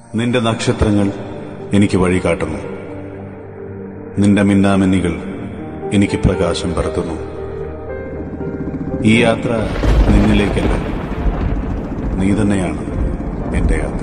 നിന്റെ നക്ഷത്രങ്ങൾ എനിക്ക് വഴി കാട്ടുന്നു നിന്റെ മിന്നാമിന്നികൾ എനിക്ക് പ്രകാശം പരത്തുന്നു ഈ യാത്ര നിന്നിലേക്കല്ല നീ തന്നെയാണ് എന്റെ യാത്ര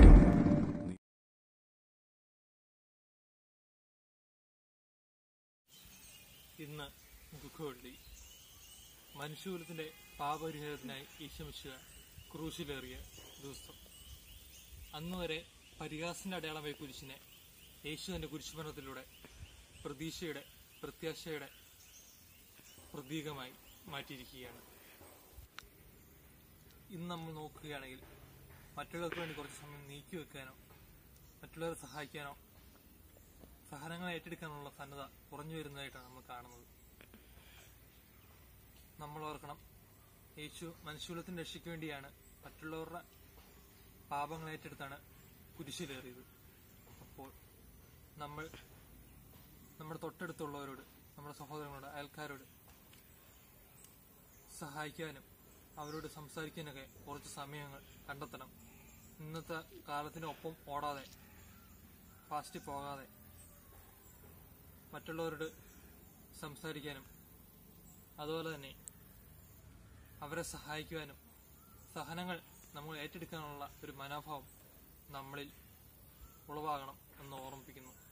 ഇന്ന് ദുഃഖവെള്ളി മനുഷ്യകുലത്തിന്റെ പാപപരിഹാരത്തിനായി ഈശമിച്ചുക ക്രൂശിലേറിയ ദിവസം അന്നുവരെ പരിഹാസന്റെ അടയാളമായ കുരിശിനെ യേശു തന്റെ കുരിശുമരണത്തിലൂടെ പ്രതീക്ഷയുടെ പ്രത്യാശയുടെ പ്രതീകമായി മാറ്റിയിരിക്കുകയാണ് ഇന്ന് നമ്മൾ നോക്കുകയാണെങ്കിൽ മറ്റുള്ളവർക്ക് വേണ്ടി കുറച്ച് സമയം നീക്കി വെക്കാനോ മറ്റുള്ളവരെ സഹായിക്കാനോ സഹനങ്ങൾ ഏറ്റെടുക്കാനുള്ള സന്നദ്ധ കുറഞ്ഞു വരുന്നതായിട്ടാണ് നമ്മൾ കാണുന്നത് നമ്മൾ ഓർക്കണം യേശു മനുഷ്യകുലത്തിന്റെ രക്ഷയ്ക്ക് വേണ്ടിയാണ് മറ്റുള്ളവരുടെ പാപങ്ങൾ ഏറ്റെടുത്താണ് കുരിശിലേറിയത് അപ്പോൾ നമ്മൾ നമ്മുടെ തൊട്ടടുത്തുള്ളവരോട് നമ്മുടെ സഹോദരങ്ങളോട് അയൽക്കാരോട് സഹായിക്കാനും അവരോട് സംസാരിക്കാനൊക്കെ കുറച്ച് സമയങ്ങൾ കണ്ടെത്തണം ഇന്നത്തെ കാലത്തിനൊപ്പം ഓടാതെ ഫാസ്റ്റ് പോകാതെ മറ്റുള്ളവരോട് സംസാരിക്കാനും അതുപോലെ തന്നെ അവരെ സഹായിക്കുവാനും സഹനങ്ങൾ നമ്മൾ ഏറ്റെടുക്കാനുള്ള ഒരു മനോഭാവം നമ്മളിൽ ഉളവാകണം എന്ന് ഓർമ്മിപ്പിക്കുന്നു